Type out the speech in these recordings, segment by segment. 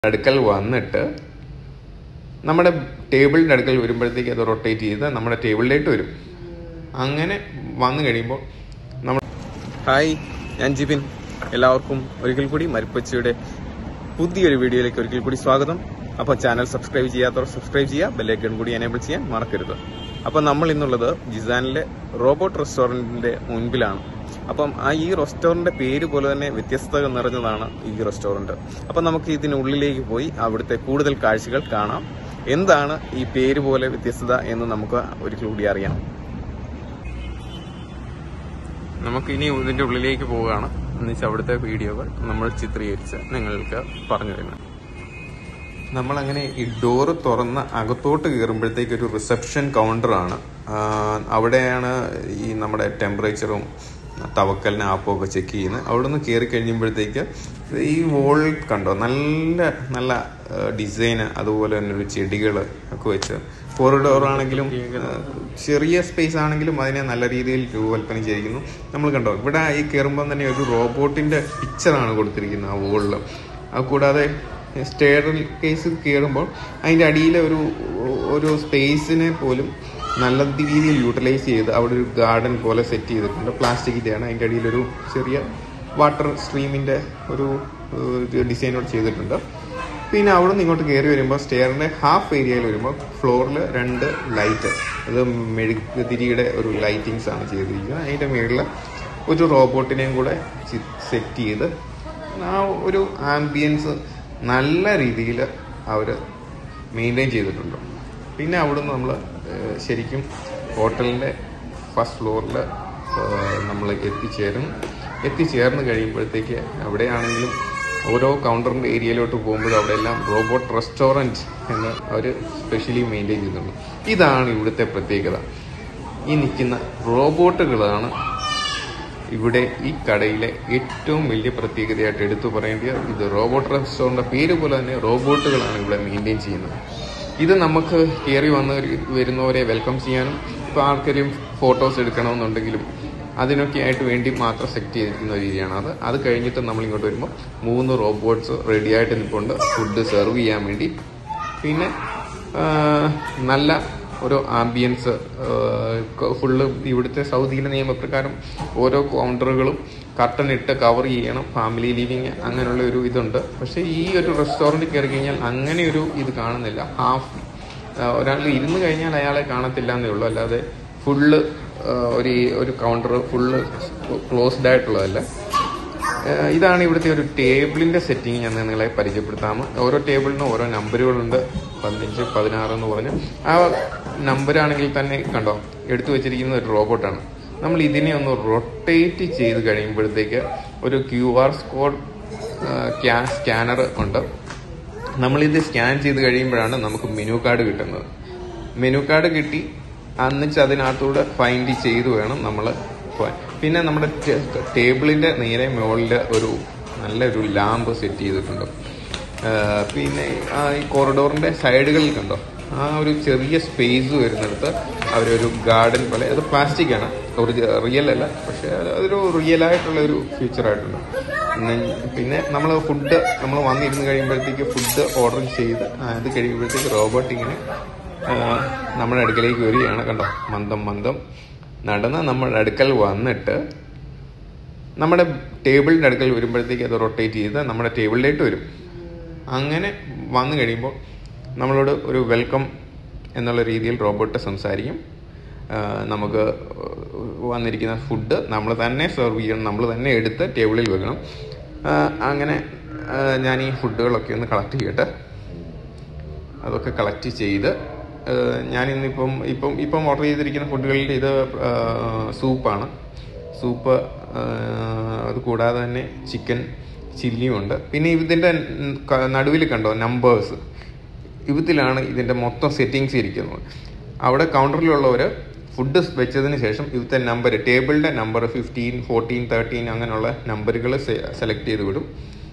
അടുക്കൽ വന്നിട്ട് നമ്മുടെ ടേബിളിൻ്റെ അടുക്കൽ വരുമ്പോഴത്തേക്ക് അത് റൊട്ടേറ്റ് ചെയ്ത് നമ്മുടെ ടേബിളിലേക്ക് വരും അങ്ങനെ വന്നു കഴിയുമ്പോൾ നമ്മൾ ഹായ് ഞാൻ ജിബിൻ എല്ലാവർക്കും ഒരിക്കൽ കൂടി മരിപ്പച്ചിയുടെ പുതിയൊരു വീഡിയോയിലേക്ക് ഒരിക്കൽ കൂടി സ്വാഗതം അപ്പോൾ ചാനൽ സബ്സ്ക്രൈബ് ചെയ്യാത്തവർ സബ്സ്ക്രൈബ് ചെയ്യുക ബെല്ലൈക്കൺ കൂടി എനേബിൾ ചെയ്യാൻ മറക്കരുത് അപ്പം നമ്മൾ ഇന്നുള്ളത് ജിസാനിലെ റോബോട്ട് റെസ്റ്റോറൻറ്റിൻ്റെ മുൻപിലാണ് അപ്പം ആ ഈ റെസ്റ്റോറൻറ്റിൻ്റെ പേര് പോലെ തന്നെ വ്യത്യസ്തത നിറഞ്ഞതാണ് ഈ റെസ്റ്റോറൻറ്റ് അപ്പം നമുക്ക് ഇതിനുള്ളിലേക്ക് പോയി അവിടുത്തെ കൂടുതൽ കാഴ്ചകൾ കാണാം എന്താണ് ഈ പേര് പോലെ വ്യത്യസ്തത എന്ന് നമുക്ക് ഒരിക്കൽ കൂടി അറിയാം നമുക്ക് ഇനി ഇതിന്റെ ഉള്ളിലേക്ക് പോവുകയാണ് എന്നുവെച്ചാൽ അവിടുത്തെ വീഡിയോകൾ നമ്മൾ ചിത്രീകരിച്ച് നിങ്ങൾക്ക് പറഞ്ഞു തരുന്നത് നമ്മളങ്ങനെ ഈ ഡോറ് തുറന്ന് അകത്തോട്ട് കയറുമ്പോഴത്തേക്ക് ഒരു റിസപ്ഷൻ കൗണ്ടറാണ് അവിടെയാണ് ഈ നമ്മുടെ ടെമ്പറേച്ചറും തവക്കലിന് ആപ്പും ഒക്കെ ചെക്ക് ചെയ്യുന്നത് അവിടെ നിന്ന് കയറി കഴിയുമ്പോഴത്തേക്ക് ഈ വോൾ കണ്ടോ നല്ല നല്ല ഡിസൈന് അതുപോലെ തന്നെ ഒരു ചെടികൾ ഒക്കെ വെച്ച് കോറിഡോർ ആണെങ്കിലും ചെറിയ സ്പേസ് ആണെങ്കിലും അതിനെ നല്ല രീതിയിൽ രൂപകൽപ്പന ചെയ്തിരിക്കുന്നു നമ്മൾ കണ്ടോ ഇവിടെ ഈ കയറുമ്പോൾ തന്നെ ഒരു റോബോട്ടിന്റെ പിക്ചറാണ് കൊടുത്തിരിക്കുന്നത് ആ വോളിൽ അത് കൂടാതെ സ്റ്റെയറിൽ കേസ് കയറുമ്പോൾ അതിൻ്റെ അടിയിലെ ഒരു ഒരു സ്പേസിനെ പോലും നല്ല രീതിയിൽ യൂട്ടിലൈസ് ചെയ്ത് അവിടെ ഒരു ഗാർഡൻ പോലെ സെറ്റ് ചെയ്തിട്ടുണ്ട് പ്ലാസ്റ്റിക്കിൻ്റെയാണ് അതിൻ്റെ അടിയിലൊരു ചെറിയ വാട്ടർ സ്ട്രീമിൻ്റെ ഒരു ഡിസൈനോട് ചെയ്തിട്ടുണ്ട് പിന്നെ അവിടെ നിന്ന് ഇങ്ങോട്ട് കയറി വരുമ്പോൾ സ്റ്റെയറിൻ്റെ ഹാഫ് ഏരിയയിൽ വരുമ്പോൾ ഫ്ലോറിൽ രണ്ട് ലൈറ്റ് അത് മെഴുകുതിരിയുടെ ഒരു ലൈറ്റിങ്സ് ആണ് ചെയ്തിരിക്കുന്നത് അതിൻ്റെ മുകളിൽ ഒരു റോബോട്ടിനെയും കൂടെ സെറ്റ് ചെയ്ത് ആ ഒരു ആംബിയൻസ് നല്ല രീതിയിൽ അവർ മെയിൻറ്റെയിൻ ചെയ്തിട്ടുണ്ട് പിന്നെ അവിടുന്ന് നമ്മൾ ശരിക്കും ഹോട്ടലിൻ്റെ ഫസ്റ്റ് ഫ്ലോറിൽ നമ്മൾ എത്തിച്ചേരും എത്തിച്ചേർന്ന് കഴിയുമ്പോഴത്തേക്ക് അവിടെയാണെങ്കിലും ഓരോ കൗണ്ടറിൻ്റെ ഏരിയയിലോട്ട് പോകുമ്പോഴും അവിടെ എല്ലാം റോബോട്ട് റെസ്റ്റോറൻറ്റ് എന്ന് അവർ സ്പെഷ്യലി മെയിൻറ്റെയിൻ ചെയ്യുന്നുണ്ട് ഇതാണ് ഇവിടുത്തെ പ്രത്യേകത ഈ നിൽക്കുന്ന റോബോട്ടുകളാണ് ഇവിടെ ഈ കടയിലെ ഏറ്റവും വലിയ പ്രത്യേകതയായിട്ട് എടുത്തു പറയേണ്ടത് ഇത് റോബോട്ട് റെസ്റ്റോറൻ്റെ പേര് പോലെ തന്നെ റോബോട്ടുകളാണ് ഇവിടെ മെയിൻറ്റെയിൻ ചെയ്യുന്നത് ഇത് നമുക്ക് കയറി വന്ന് വരുന്നവരെ വെൽക്കം ചെയ്യാനും ഇപ്പോൾ ആർക്കെങ്കിലും ഫോട്ടോസ് എടുക്കണമെന്നുണ്ടെങ്കിലും അതിനൊക്കെ ആയിട്ട് വേണ്ടി മാത്രം സെറ്റ് ചെയ്തിരിക്കുന്ന ഒരു രീതിയാണ് അത് അത് കഴിഞ്ഞിട്ട് നമ്മൾ ഇങ്ങോട്ട് വരുമ്പോൾ മൂന്ന് റോബോട്ട്സ് റെഡി ആയിട്ട് നിൽപ്പുണ്ട് ഫുഡ് സെർവ് ചെയ്യാൻ വേണ്ടി പിന്നെ നല്ല ഒരു ആംബിയൻസ് ഫുള്ള് ഇവിടുത്തെ സൗദിയിലെ നിയമപ്രകാരം ഓരോ കൗണ്ടറുകളും കർട്ടൻ ഇട്ട് കവർ ചെയ്യണം ഫാമിലി ലിവിങ് അങ്ങനെയുള്ള ഒരു ഇതുണ്ട് പക്ഷേ ഈ ഒരു റെസ്റ്റോറൻറ്റിൽ കയറി കഴിഞ്ഞാൽ അങ്ങനെ ഒരു ഇത് കാണുന്നില്ല ഹാഫ് ഒരാൾ ഇരുന്ന് കഴിഞ്ഞാൽ അയാളെ കാണത്തില്ല എന്നേ ഉള്ളൂ അല്ലാതെ ഫുള്ള് ഒരു ഒരു കൗണ്ടർ ഫുള്ള് ക്ലോസ്ഡ് ആയിട്ടുള്ളതല്ല ഇതാണ് ഇവിടുത്തെ ഒരു ടേബിളിന്റെ സെറ്റിംഗ് ഞാൻ നിങ്ങളെ പരിചയപ്പെടുത്താം ഓരോ ടേബിളിനും ഓരോ നമ്പറുകളുണ്ട് പതിനഞ്ച് പതിനാറ് എന്ന് പറഞ്ഞ് ആ നമ്പറാണെങ്കിൽ തന്നെ കണ്ടോ എടുത്തു വെച്ചിരിക്കുന്ന ഒരു റോബോട്ടാണ് നമ്മൾ ഇതിനെ ഒന്ന് റൊട്ടേറ്റ് ചെയ്ത് കഴിയുമ്പോഴത്തേക്ക് ഒരു ക്യു ആർ സ്കോഡ് സ്കാനർ ഉണ്ട് നമ്മളിത് സ്കാൻ ചെയ്ത് കഴിയുമ്പോഴാണ് നമുക്ക് മെനു കാർഡ് കിട്ടുന്നത് മെനു കാർഡ് കിട്ടി അന്നിച്ച് അതിനകത്തൂടെ ഫൈൻഡ് ചെയ്ത് വേണം നമ്മൾ പോകാൻ പിന്നെ നമ്മുടെ ടേബിളിന്റെ നേരെ മുകളിൽ ഒരു നല്ലൊരു ലാമ്പ് സെറ്റ് ചെയ്തിട്ടുണ്ട് പിന്നെ ഈ കോറിഡോറിന്റെ സൈഡുകളിൽ കണ്ടോ ആ ഒരു ചെറിയ സ്പേസ് വരുന്നിടത്ത് അവരൊരു ഗാർഡൻ പോലെ അത് പ്ലാസ്റ്റിക് ആണ് ഒരു റിയൽ അല്ല പക്ഷെ അതൊരു റിയൽ ആയിട്ടുള്ള ഒരു ഫ്യൂച്ചർ ആയിട്ടുണ്ട് പിന്നെ നമ്മൾ ഫുഡ് നമ്മൾ വന്നിരുന്ന് കഴിയുമ്പോഴത്തേക്ക് ഫുഡ് ഓർഡർ ചെയ്ത് അത് കഴിയുമ്പോഴത്തേക്ക് റോബോട്ട് ഇങ്ങനെ നമ്മുടെ അടുക്കലേക്ക് വരികയാണ് കണ്ടോ മന്ദം മന്ദം നടന്ന് നമ്മുടെ അടുക്കൽ വന്നിട്ട് നമ്മുടെ ടേബിളിൻ്റെ അടുക്കൽ വരുമ്പോഴത്തേക്ക് അത് റൊട്ടേറ്റ് ചെയ്ത് നമ്മുടെ ടേബിളിലേക്ക് വരും അങ്ങനെ വന്നു കഴിയുമ്പോൾ നമ്മളോട് ഒരു വെൽക്കം എന്നുള്ള രീതിയിൽ റോബോട്ട് സംസാരിക്കും നമുക്ക് വന്നിരിക്കുന്ന ഫുഡ് നമ്മൾ തന്നെ സെർവ് ചെയ്യണം നമ്മൾ തന്നെ എടുത്ത് ടേബിളിൽ വെക്കണം അങ്ങനെ ഞാൻ ഈ ഫുഡുകളൊക്കെ ഒന്ന് കളക്ട് ചെയ്യട്ടെ അതൊക്കെ കളക്ട് ചെയ്ത് ഞാൻ ഇന്നിപ്പം ഇപ്പം ഇപ്പം ഓർഡർ ചെയ്തിരിക്കുന്ന ഫുഡുകളിൽ ഇത് സൂപ്പാണ് സൂപ്പ് അത് കൂടാതെ തന്നെ ചിക്കൻ ചില്ലിയും ഉണ്ട് പിന്നെ ഇതിൻ്റെ നടുവിൽ കണ്ടോ നമ്പേഴ്സ് ഇതിലാണ് ഇതിൻ്റെ മൊത്തം സെറ്റിങ്സ് ഇരിക്കുന്നത് അവിടെ കൗണ്ടറിലുള്ളവർ ഫുഡ് വെച്ചതിന് ശേഷം ഇവിടുത്തെ നമ്പർ ടേബിളിൻ്റെ നമ്പർ ഫിഫ്റ്റീൻ ഫോർട്ടീൻ തേർട്ടീൻ അങ്ങനെയുള്ള നമ്പറുകൾ സെലക്ട് ചെയ്ത് വിടും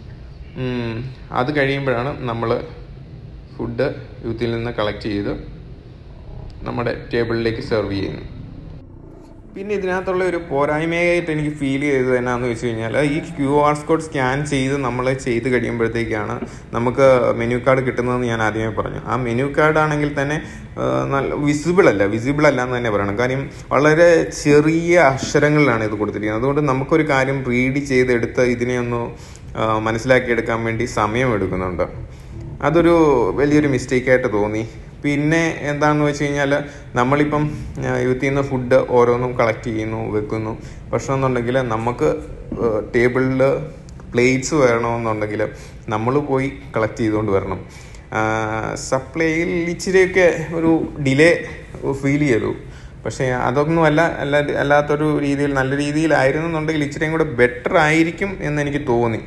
അത് കഴിയുമ്പോഴാണ് നമ്മൾ ഫുഡ് യൂത്തിൽ നിന്ന് കളക്ട് ചെയ്ത് നമ്മുടെ ടേബിളിലേക്ക് സെർവ് ചെയ്യുന്നു പിന്നെ ഇതിനകത്തുള്ള ഒരു പോരായ്മയായിട്ട് എനിക്ക് ഫീൽ ചെയ്തത് എന്നാന്ന് വെച്ച് കഴിഞ്ഞാൽ ഈ ക്യു ആർ കോഡ് സ്കാൻ ചെയ്ത് നമ്മൾ ചെയ്ത് കഴിയുമ്പോഴത്തേക്കാണ് നമുക്ക് മെനു കാർഡ് കിട്ടുന്നതെന്ന് ഞാൻ ആദ്യമേ പറഞ്ഞു ആ മെനു കാർഡ് ആണെങ്കിൽ തന്നെ ആ, നല്ല വിസിബിൾ അല്ല വിസിബിൾ അല്ല എന്ന് തന്നെ പറയണം കാര്യം വളരെ ചെറിയ അക്ഷരങ്ങളിലാണ് ഇത് കൊടുത്തിരിക്കുന്നത് അതുകൊണ്ട് നമുക്കൊരു കാര്യം റീഡ് ചെയ്തെടുത്ത് ഇതിനെ ഒന്ന് ആ, മനസ്സിലാക്കിയെടുക്കാൻ വേണ്ടി സമയം എടുക്കുന്നുണ്ട് അതൊരു വലിയൊരു മിസ്റ്റേക്കായിട്ട് തോന്നി പിന്നെ എന്താണെന്ന് വെച്ച് കഴിഞ്ഞാൽ നമ്മളിപ്പം യൂത്ത് ചെയ്യുന്ന ഫുഡ് ഓരോന്നും കളക്ട് ചെയ്യുന്നു വെക്കുന്നു പക്ഷേ എന്നുണ്ടെങ്കിൽ നമുക്ക് ടേബിളിൽ പ്ലേറ്റ്സ് വരണമെന്നുണ്ടെങ്കിൽ നമ്മൾ പോയി കളക്ട് ചെയ്തുകൊണ്ട് വരണം സപ്ലൈയിൽ ഇച്ചിരിയൊക്കെ ഒരു ഡിലേ ഫീൽ ചെയ്തു പക്ഷേ അതൊന്നും അല്ല അല്ല അല്ലാത്തൊരു രീതിയിൽ നല്ല രീതിയിലായിരുന്നു എന്നുണ്ടെങ്കിൽ ഇച്ചിരിയും കൂടെ ബെറ്റർ ആയിരിക്കും എന്ന് എനിക്ക് തോന്നി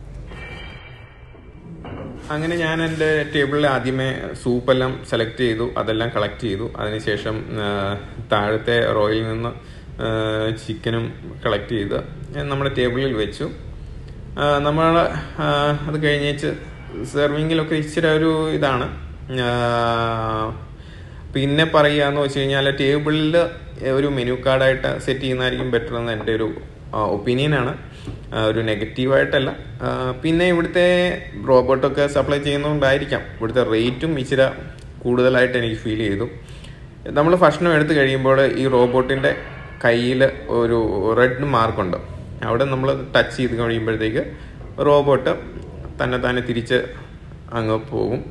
അങ്ങനെ ഞാൻ എൻ്റെ ടേബിളിൽ ആദ്യമേ സൂപ്പെല്ലാം സെലക്ട് ചെയ്തു അതെല്ലാം കളക്ട് ചെയ്തു അതിനുശേഷം ആ, താഴത്തെ റോയിൽ നിന്ന് ചിക്കനും കളക്ട് ചെയ്ത് ഞാൻ നമ്മുടെ ടേബിളിൽ വെച്ചു നമ്മൾ അത് കഴിഞ്ഞേച്ച് സെർവിങ്ങിലൊക്കെ ഇച്ചിരി ഒരു ഇതാണ് ആ, പിന്നെ പറയുക എന്ന് വെച്ച് കഴിഞ്ഞാൽ ടേബിളിൽ ഒരു മെനു കാർഡായിട്ട് സെറ്റ് ചെയ്യുന്നതായിരിക്കും ബെറ്റർ എന്ന് എൻ്റെ ഒരു ഒപ്പീനിയനാണ് ഒരു നെഗറ്റീവായിട്ടല്ല ആ, പിന്നെ ഇവിടുത്തെ റോബോട്ടൊക്കെ സപ്ലൈ ചെയ്യുന്നതുകൊണ്ടായിരിക്കാം ഇവിടുത്തെ റേറ്റും ഇച്ചിരി കൂടുതലായിട്ട് എനിക്ക് ഫീൽ ചെയ്തു നമ്മൾ ഭക്ഷണം എടുത്തു കഴിയുമ്പോൾ ഈ റോബോട്ടിൻ്റെ കയ്യിൽ ഒരു റെഡ് മാർക്കുണ്ട് അവിടെ നമ്മൾ ടച്ച് ചെയ്ത് കഴിയുമ്പോഴത്തേക്ക് റോബോട്ട് തന്നെ തന്നെ തിരിച്ച് അങ്ങ് പോകും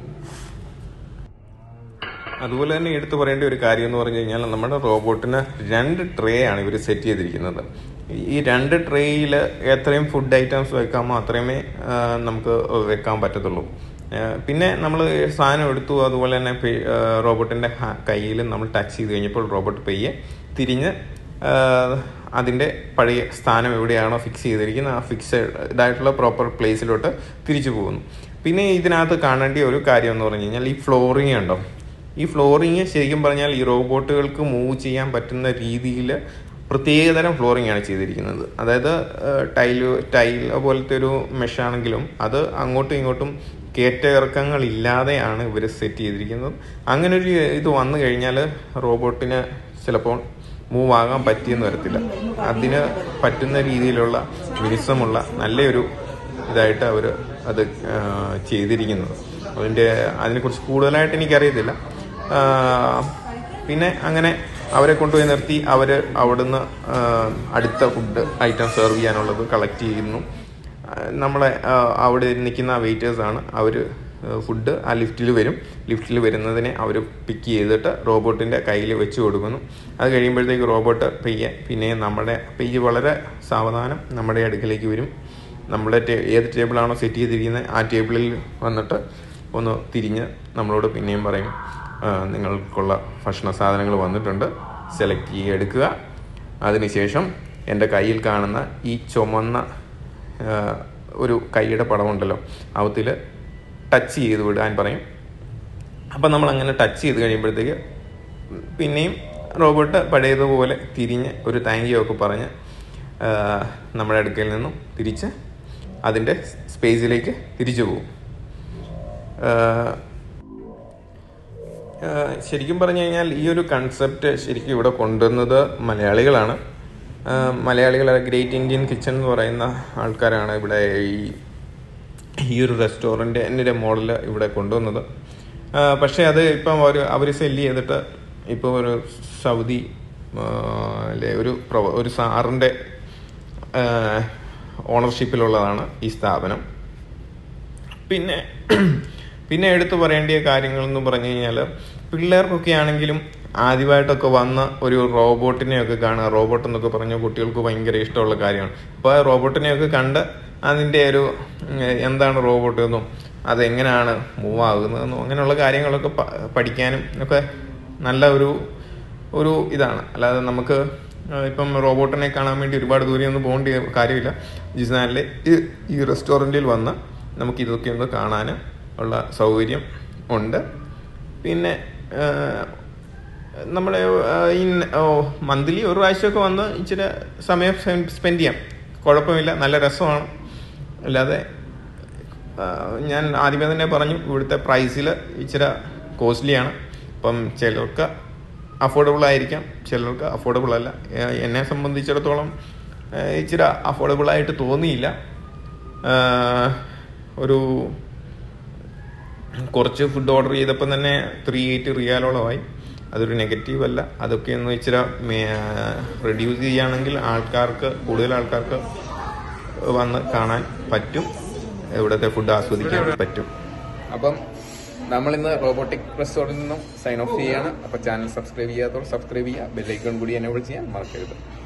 അതുപോലെ തന്നെ എടുത്തു പറയേണ്ട ഒരു കാര്യം എന്ന് പറഞ്ഞു കഴിഞ്ഞാൽ നമ്മുടെ റോബോട്ടിന് രണ്ട് ട്രേ ആണ് ഇവർ സെറ്റ് ചെയ്തിരിക്കുന്നത് ഈ രണ്ട് ട്രേയിൽ എത്രയും ഫുഡ് ഐറ്റംസ് വെക്കാമോ അത്രയുമേ ആ, നമുക്ക് വെക്കാൻ പറ്റത്തുള്ളൂ ആ, പിന്നെ നമ്മൾ സാധനം എടുത്തു അതുപോലെ തന്നെ പെ- ആ, റോബോട്ടിൻ്റെ കയ്യിൽ നമ്മൾ ടച്ച് ചെയ്ത് കഴിഞ്ഞപ്പോൾ റോബോട്ട് പെയ്യെ തിരിഞ്ഞ് ആ, അതിൻ്റെ പഴയ സ്ഥാനം എവിടെയാണോ ഫിക്സ് ചെയ്തിരിക്കുന്നത് ആ ഫിക്സഡ് ഇതായിട്ടുള്ള പ്രോപ്പർ പ്ലേസിലോട്ട് തിരിച്ചു പോകുന്നു പിന്നെ ഇതിനകത്ത് കാണേണ്ട ഒരു കാര്യം എന്ന് പറഞ്ഞു കഴിഞ്ഞാൽ ഈ ഫ്ലോറിങ് ഉണ്ടോ ഈ ഫ്ലോറിങ് ശരിക്കും പറഞ്ഞാൽ ഈ റോബോട്ടുകൾക്ക് മൂവ് ചെയ്യാൻ പറ്റുന്ന രീതിയിൽ പ്രത്യേകതരം ഫ്ലോറിംഗ് ആണ് ചെയ്തിരിക്കുന്നത് അതായത് ടൈൽ ടൈൽ പോലത്തെ ഒരു മെഷാണെങ്കിലും അത് അങ്ങോട്ടും ഇങ്ങോട്ടും കയറ്റ ഇറക്കങ്ങൾ ഇല്ലാതെയാണ് ഇവർ സെറ്റ് ചെയ്തിരിക്കുന്നത് അങ്ങനെ ഒരു ഇത് വന്നു കഴിഞ്ഞാൽ റോബോട്ടിന് ചിലപ്പോൾ മൂവ് ആകാൻ പറ്റിയെന്ന് വരത്തില്ല അതിന് പറ്റുന്ന രീതിയിലുള്ള മിനുസമുള്ള നല്ലൊരു ഇതായിട്ട് അവർ അത് ആ, ചെയ്തിരിക്കുന്നത് അതിൻ്റെ അതിനെക്കുറിച്ച് കൂടുതലായിട്ട് എനിക്കറിയത്തില്ല ആ, പിന്നെ അങ്ങനെ അവരെ കൊണ്ടുപോയി നിർത്തി അവർ അവിടുന്ന് ആ, അടുത്ത ഫുഡ് ഐറ്റം സെർവ് ചെയ്യാനുള്ളത് കളക്ട് ചെയ്യുന്നു ആ, നമ്മളെ ആ, അവിടെ നിൽക്കുന്ന വെയിറ്റേഴ്സാണ് അവർ ഫുഡ് ആ ലിഫ്റ്റിൽ വരും ലിഫ്റ്റിൽ വരുന്നതിനെ അവർ പിക്ക് ചെയ്തിട്ട് റോബോട്ടിൻ്റെ കയ്യിൽ വെച്ച് കൊടുക്കുന്നു അത് കഴിയുമ്പോഴത്തേക്ക് റോബോട്ട് പെയ്യെ പിന്നെ നമ്മുടെ പെയ്യ് വളരെ സാവധാനം നമ്മുടെ അടുക്കലേക്ക് വരും നമ്മുടെ ടേ ഏത് ടേബിളാണോ സെറ്റ് ചെയ്തിരിക്കുന്നത് ആ ടേബിളിൽ വന്നിട്ട് ഒന്ന് തിരിഞ്ഞ് നമ്മളോട് പിന്നെയും പറയും "ആ, നിങ്ങൾക്കുള്ള ഭക്ഷണ സാധനങ്ങൾ വന്നിട്ടുണ്ട് സെലക്ട് ചെയ്യുക എടുക്കുക അതിനുശേഷം എൻ്റെ കയ്യിൽ കാണുന്ന ഈ ചുമന്ന ആ, ഒരു കൈയുടെ പടമുണ്ടല്ലോ അവത്തിൽ ടച്ച് ചെയ്ത് വിടാൻ പറയും അപ്പം നമ്മൾ അങ്ങനെ ടച്ച് ചെയ്ത് കഴിയുമ്പോഴത്തേക്ക് പിന്നെയും റോബോട്ട് പഴയതുപോലെ തിരിഞ്ഞ് ഒരു താങ്ക് യു ഒക്കെ പറഞ്ഞ് ആ, നമ്മുടെ അടുക്കൽ നിന്നും തിരിച്ച് അതിൻ്റെ സ്പേസിലേക്ക് തിരിച്ചു പോകും ആ, ആ, ശരിക്കും പറഞ്ഞു കഴിഞ്ഞാൽ ഈ ഒരു കൺസെപ്റ്റ് ശരിക്കും ഇവിടെ കൊണ്ടുവന്നത് മലയാളികളാണ് ആ, മലയാളികൾ ഗ്രേറ്റ് ഇന്ത്യൻ കിച്ചൺ എന്ന് പറയുന്ന ആൾക്കാരാണ് ഇവിടെ ഈ ഈ ഒരു റെസ്റ്റോറൻറ്റ് എൻ്റെ മോഡൽ ഇവിടെ കൊണ്ടുവന്നത് ആ, പക്ഷേ അത് ഇപ്പം ഒരു അവർ സെല്ല് ചെയ്തിട്ട് ഇപ്പോൾ ഒരു സൗദി ആ, ലെ ഒരു പ്രൊ- ഒരു സാറിൻ്റെ ഓണർഷിപ്പിലുള്ളതാണ് ഈ സ്ഥാപനം പിന്നെ പിന്നെ എടുത്തു പറയേണ്ട കാര്യങ്ങൾ എന്ന് പറഞ്ഞു കഴിഞ്ഞാൽ പിള്ളേർക്കൊക്കെ ആണെങ്കിലും ആദ്യമായിട്ടൊക്കെ വന്ന ഒരു റോബോട്ടിനെയൊക്കെ കാണുക റോബോട്ട് എന്നൊക്കെ പറഞ്ഞ കുട്ടികൾക്ക് ഭയങ്കര ഇഷ്ടമുള്ള കാര്യമാണ് അപ്പോൾ ആ റോബോട്ടിനെയൊക്കെ കണ്ട് അതിൻ്റെ ഒരു ഉം, എന്താണ് റോബോട്ട് എന്നും അതെങ്ങനെയാണ് മൂവ് ആകുന്നതെന്നും അങ്ങനെയുള്ള കാര്യങ്ങളൊക്കെ പ- പഠിക്കാനും ഒക്കെ നല്ല ഒരു ഒരു ഇതാണ് അല്ലാതെ നമുക്ക് ആ, ഇപ്പം റോബോട്ടിനെ കാണാൻ വേണ്ടി ഒരുപാട് ദൂരം ഒന്നും പോകേണ്ട കാര്യമില്ല ജിസാനിലെ ഈ ഈ റെസ്റ്റോറൻറ്റിൽ വന്ന് നമുക്ക് ഇതൊക്കെ ഒന്ന് കാണാൻ ഉള്ള സൗകര്യം ഉണ്ട് പിന്നെ ആ, നമ്മുടെ ആ, ഈ മന്ത്ലി ഒരു പ്രാവശ്യമൊക്കെ വന്ന് ഇച്ചിരി സമയം സ്പെൻഡ് ചെയ്യാം കുഴപ്പമില്ല നല്ല രസമാണ് അല്ലാതെ ആ, ഞാൻ ആദ്യമേ തന്നെ പറഞ്ഞു ഇവിടുത്തെ പ്രൈസിൽ ഇച്ചിരി കോസ്റ്റ്ലിയാണ് ഇപ്പം ചിലർക്ക് അഫോർഡബിൾ ആയിരിക്കാം ചിലർക്ക് അഫോർഡബിൾ അല്ല ഏഹ് എന്നെ സംബന്ധിച്ചിടത്തോളം ഏഹ് ഇച്ചിരി അഫോർഡബിൾ ആയിട്ട് തോന്നിയില്ല ഏഹ് ഒരു കുറച്ച് ഫുഡ് ഓർഡർ ചെയ്തപ്പോൾ തന്നെ ത്രീ എയ്റ്റ് റിയാലോളമായി അതൊരു നെഗറ്റീവ് അല്ല അതൊക്കെ ഒന്ന് ഇച്ചിരി റെഡ്യൂസ് ചെയ്യുകയാണെങ്കിൽ ആൾക്കാർക്ക് കൂടുതൽ ആൾക്കാർക്ക് വന്ന് കാണാൻ പറ്റും ഇവിടുത്തെ ഫുഡ് ആസ്വദിക്കാൻ പറ്റും അപ്പം നമ്മൾ ഇന്ന് റോബോട്ടിക് റെസ്റ്റോറൻറ്റിൽ നിന്നും സൈൻ ഓഫ് ചെയ്യാണ് അപ്പോൾ ചാനൽ സബ്സ്ക്രൈബ് ചെയ്യാത്തവർ സബ്സ്ക്രൈബ് ചെയ്യുക ബെല്ലൈക്കൺ കൂടി എനേബിൾ ചെയ്യാൻ മറക്കരുത്